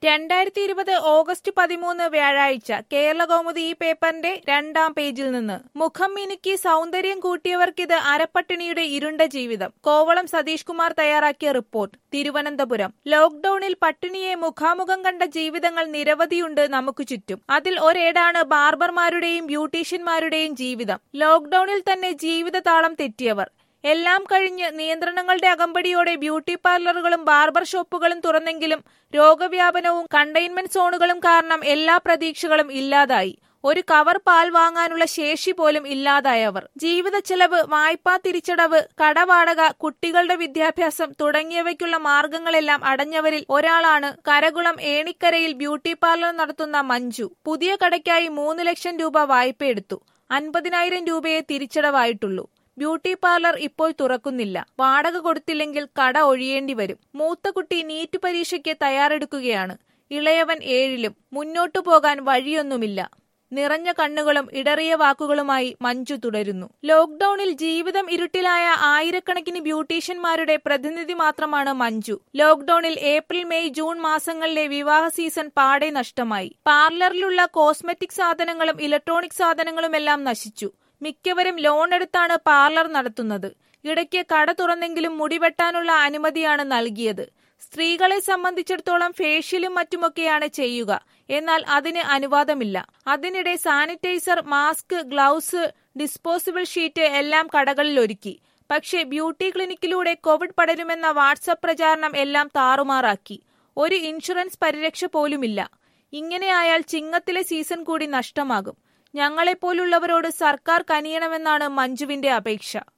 രണ്ടായിരത്തി ഇരുപത് ഓഗസ്റ്റ് പതിമൂന്ന് വ്യാഴാഴ്ച കേരള കൗമുദി ഈ പേപ്പറിന്റെ രണ്ടാം പേജിൽ നിന്ന് മുഖം മിനുക്കി സൗന്ദര്യം കൂട്ടിയവർക്കിത് അരപ്പട്ടിണിയുടെ ഇരുണ്ട ജീവിതം കോവളം സതീഷ് കുമാർ തയ്യാറാക്കിയ റിപ്പോർട്ട് തിരുവനന്തപുരം ലോക്ഡൌണിൽ പട്ടിണിയെ മുഖാമുഖം കണ്ട ജീവിതങ്ങൾ നിരവധിയുണ്ട് നമുക്ക് ചുറ്റും അതിൽ ഒരേടാണ് ബാർബർമാരുടെയും ബ്യൂട്ടീഷ്യന്മാരുടെയും ജീവിതം ലോക്ഡൌണിൽ തന്നെ ജീവിത താളം തെറ്റിയവർ എല്ലാം കഴിഞ്ഞ് നിയന്ത്രണങ്ങളുടെ അകമ്പടിയോടെ ബ്യൂട്ടി പാർലറുകളും ബാർബർ ഷോപ്പുകളും തുറന്നെങ്കിലും രോഗവ്യാപനവും കണ്ടെയ്ൻമെന്റ് സോണുകളും കാരണം എല്ലാ പ്രതീക്ഷകളും ഇല്ലാതായി ഒരു കവർ പാൽ വാങ്ങാനുള്ള ശേഷി പോലും ഇല്ലാതായവർ ജീവിത ചെലവ് വായ്പാ തിരിച്ചടവ് കടവാടക കുട്ടികളുടെ വിദ്യാഭ്യാസം തുടങ്ങിയവയ്ക്കുള്ള മാർഗങ്ങളെല്ലാം അടഞ്ഞവരിൽ ഒരാളാണ് കരകുളം ഏണിക്കരയിൽ ബ്യൂട്ടി പാർലർ നടത്തുന്ന മഞ്ജു പുതിയ കടയ്ക്കായി മൂന്ന് ലക്ഷം രൂപ വായ്പയെടുത്തു അൻപതിനായിരം രൂപയെ തിരിച്ചടവായിട്ടുള്ളൂ ബ്യൂട്ടി പാർലർ ഇപ്പോൾ തുറക്കുന്നില്ല വാടക കൊടുത്തില്ലെങ്കിൽ കട ഒഴിയേണ്ടി വരും മൂത്ത കുട്ടി നീറ്റ് പരീക്ഷയ്ക്ക് തയ്യാറെടുക്കുകയാണ് ഇളയവൻ ഏഴിലും മുന്നോട്ടു പോകാൻ വഴിയൊന്നുമില്ല നിറഞ്ഞ കണ്ണുകളും ഇടറിയ വാക്കുകളുമായി മഞ്ജു തുടരുന്നു ലോക്ഡൌണിൽ ജീവിതം ഇരുട്ടിലായ ആയിരക്കണക്കിന് ബ്യൂട്ടീഷ്യന്മാരുടെ പ്രതിനിധി മാത്രമാണ് മഞ്ജു ലോക്ഡൌണിൽ ഏപ്രിൽ മെയ് ജൂൺ മാസങ്ങളിലെ വിവാഹ സീസൺ പാടെ നഷ്ടമായി പാർലറിലുള്ള കോസ്മെറ്റിക് സാധനങ്ങളും ഇലക്ട്രോണിക് സാധനങ്ങളുമെല്ലാം നശിച്ചു മിക്കവരും ലോൺ എടുത്താണ് പാർലർ നടത്തുന്നത് ഇടയ്ക്ക് കട തുറന്നെങ്കിലും മുടിവെട്ടാനുള്ള അനുമതിയാണ് നൽകിയത് സ്ത്രീകളെ സംബന്ധിച്ചിടത്തോളം ഫേഷ്യലും മറ്റുമൊക്കെയാണ് ചെയ്യുക എന്നാൽ അതിന് അനുവാദമില്ല അതിനിടെ sanitizer mask gloves disposable sheet എല്ലാം കടകളിൽ ഒരുക്കി പക്ഷേ ബ്യൂട്ടി ക്ലിനിക്കിലൂടെ കോവിഡ് പടരുമെന്ന വാട്സപ്പ് പ്രചാരണം എല്ലാം താറുമാറാക്കി ഒരു ഇൻഷുറൻസ് പരിരക്ഷ പോലുമില്ല ഇങ്ങനെയായാൽ ചിങ്ങത്തിലെ സീസൺ കൂടി നഷ്ടമാകും ഞങ്ങളെപ്പോലുള്ളവരോട് സർക്കാർ കനിയണമെന്നാണ് മഞ്ജുവിന്റെ അപേക്ഷ